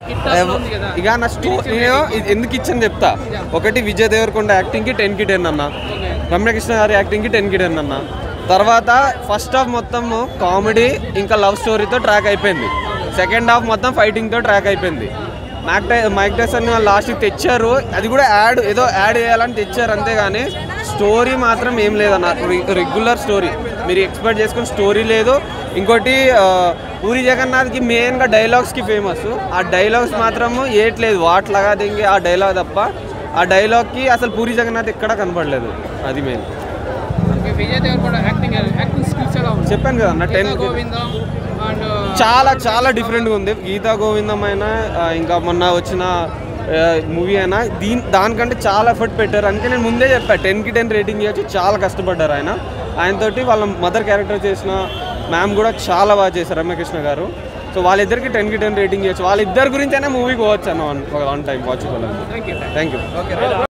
ఇక నా స్టో నేను ఇది ఎందుకు ఇచ్చని చెప్తా ఒకటి విజయ్ దేవరకొండ యాక్టింగ్కి టెన్కి టెన్ అన్న రమ్యకృష్ణ గారి యాక్టింగ్కి టెన్కి టెన్ అన్న తర్వాత ఫస్ట్ హాఫ్ మొత్తం కామెడీ ఇంకా లవ్ స్టోరీతో ట్రాక్ అయిపోయింది సెకండ్ హాఫ్ మొత్తం ఫైటింగ్తో ట్రాక్ అయిపోయింది మైక్ టై మైక్ టైసన్ లాస్ట్కి తెచ్చారు అది కూడా యాడ్ ఏదో యాడ్ చేయాలని తెచ్చారు అంతేగాని స్టోరీ మాత్రం ఏం లేదన్న రెగ్యులర్ స్టోరీ మీరు ఎక్స్పెక్ట్ చేసుకుని స్టోరీ లేదు ఇంకోటి ఆ, పూరి జగన్నాథ్కి మెయిన్గా డైలాగ్స్కి ఫేమస్ ఆ డైలాగ్స్ మాత్రం ఏట్లేదు వాట్లాగా దింగి ఆ డైలాగ్ తప్ప ఆ డైలాగ్కి అసలు పూరి జగన్నాథ్ ఎక్కడా కనపడలేదు అది main Vijay Deverakonda acting acting skills ఎలా ఉంది చెప్పాను కదా అన్న టెన్ గోవిందం అండ్ చాలా చాలా డిఫరెంట్గా ఉంది గీతా గోవిందం అయినా ఆ, ఇంకా మొన్న వచ్చిన మూవీ అయినా దీని దానికంటే చాలా ఎఫర్ట్ పెట్టారు అందుకే నేను ముందే చెప్పా టెన్కి టెన్ రేటింగ్ ఇవ్వచ్చు చాలా కష్టపడ్డారు ఆయన ఆయనతోటి వాళ్ళ మదర్ క్యారెక్టర్ చేసిన మ్యామ్ కూడా చాలా బాగా చేశారు రమ్యకృష్ణ గారు సో వాళ్ళిద్దరికి టెన్కి టెన్ రేటింగ్ ఇవ్వచ్చు వాళ్ళిద్దరి గురించి అయినా మూవీకి పోవచ్చు అన్న one one time watch thank you thank you